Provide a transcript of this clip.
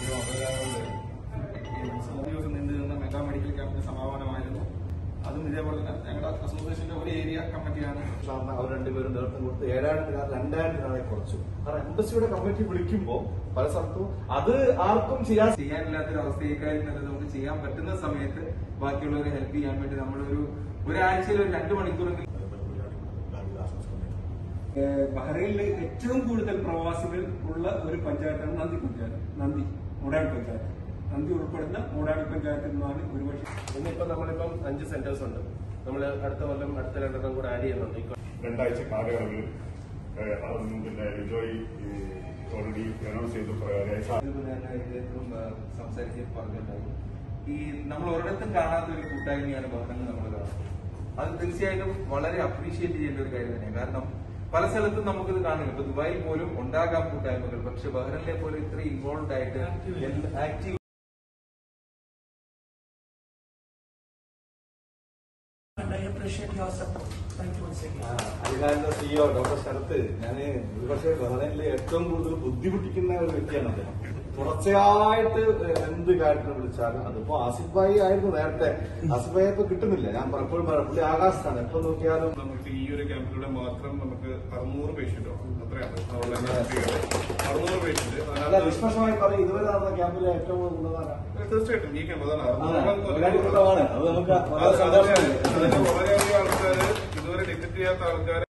മൂന്ന് ദിവസം നീണ്ടു നിന്ന മെഗാ മെഡിക്കൽ ക്യാമ്പിന് സമാപനമായിരുന്നു അതും ഇതേപോലെ തന്നെ ഞങ്ങളുടെ അസോസിയേഷന്റെ ഒരു ഏരിയ കമ്മിറ്റിയാണ് കാരണം അവർ രണ്ടുപേരും നേതൃത്വം കൊടുത്ത് ഏഴായിരം ദിനാർ രണ്ടായിരം ദിനാറെ കുറച്ചു കാരണം എംബസിയുടെ കമ്മിറ്റി വിളിക്കുമ്പോൾ പല സ്ഥലത്തും അത് ആർക്കും ചെയ്യാൻ ചെയ്യാനില്ലാത്തൊരു അവസ്ഥയേക്കാളും നല്ലത് നമുക്ക് ചെയ്യാൻ പറ്റുന്ന സമയത്ത് ബാക്കിയുള്ളവരെ ഹെൽപ്പ് ചെയ്യാൻ വേണ്ടി നമ്മളൊരു ഒരാഴ്ചയിൽ ഒരു രണ്ട് മണിക്കൂറെങ്കിലും ഏഹ് ബഹ്റൈനിൽ ഏറ്റവും കൂടുതൽ പ്രവാസികൾ ഉള്ള ഒരു പഞ്ചായത്താണ് നന്ദി പഞ്ചായത്ത് നന്ദി മൂടാടി പഞ്ചായത്ത് നന്ദി ഉൾപ്പെടുന്ന മൂടാടി പഞ്ചായത്തിൽ നിന്നാണ് ഒരുപക്ഷെ ഇന്നിപ്പോ നമ്മളിപ്പം അഞ്ച് സെന്റേഴ്സ് ഉണ്ട് നമ്മൾ അടുത്ത കൊല്ലം അടുത്ത രണ്ടെണ്ണം കൂടെ ആഡ് ചെയ്യുന്നുണ്ട് ഈ രണ്ടാഴ്ച കാലയളവിൽ ഏഹ്, അതും പിന്നെ ജോയി ഓൾറെഡി അനൗൺസ് ചെയ്ത പ്രകാരം ഇതുപോലെ തന്നെ ഇദ്ദേഹത്തിനും സംസാരിച്ച് പറഞ്ഞിട്ടുണ്ടായിരുന്നു ഈ നമ്മൾ ഒരിടത്തും കാണാത്ത ഒരു കൂട്ടായ്മയാണ് ബഹ്റൈനിൽ നമ്മൾ കാണുന്നത് അത് തീർച്ചയായിട്ടും വളരെ അപ്രീഷിയേറ്റ് ചെയ്യേണ്ട ഒരു കാര്യം തന്നെയാണ് കാരണം പല സ്ഥലത്തും നമുക്കിത് കാണില്ല ഇപ്പൊ ദുബായിൽ പോലും ഉണ്ടാകാം കൂട്ടായ്മകൾ പക്ഷെ ബഹ്റൈനിലെ പോലെ ഇത്ര ഇൻവോൾവ് ആയിട്ട് active and I appreciate your support. Thank you once again. അധികാരിന്റെ സിഇഒ ഡോക്ടർ ശരത്ത് ഞാൻ ഒരുപക്ഷെ ബഹ്റൈനിൽ ഏറ്റവും കൂടുതൽ ബുദ്ധിമുട്ടിക്കുന്ന ഒരു വ്യക്തിയാണ് അദ്ദേഹം തുടർച്ചയായിട്ട് എന്ത് കാര്യത്തിന് വിളിച്ചാലും അതിപ്പോ ആസിഫ് ഭായി ആയിരുന്നു നേരത്തെ ആസിഫ് ഭായി ഇപ്പൊ കിട്ടുന്നില്ല ഞാൻ പലപ്പോഴും പറയാം പുള്ളി ആകാശത്താണ് എപ്പോ നോക്കിയാലും നമുക്ക് ഈ ഒരു ക്യാമ്പിലൂടെ മാത്രം നമുക്ക് അറുന്നൂറ് പേഷ്യന്റോ അത്രയാണ് അതുപോലെ അറുന്നൂറ് പേഷ്യന്റ് നല്ല നിഷ്പക്ഷമായി പറയും ഇതുവരെ നടന്ന ക്യാമ്പിലെ ഏറ്റവും കൂടുതലാണ് തീർച്ചയായിട്ടും ഈ ക്യാമ്പ് അതാണ് വളരെ അറുന്നൂറ് കുറവാണ് അത് നമുക്ക് അത് വളരെ സന്തോഷമല്ലേ അതിന് വളരെയധികം ആൾക്കാർ ഇതുവരെ ഡിറ്റക്ട് ചെയ്യാത്ത ആൾക്കാർ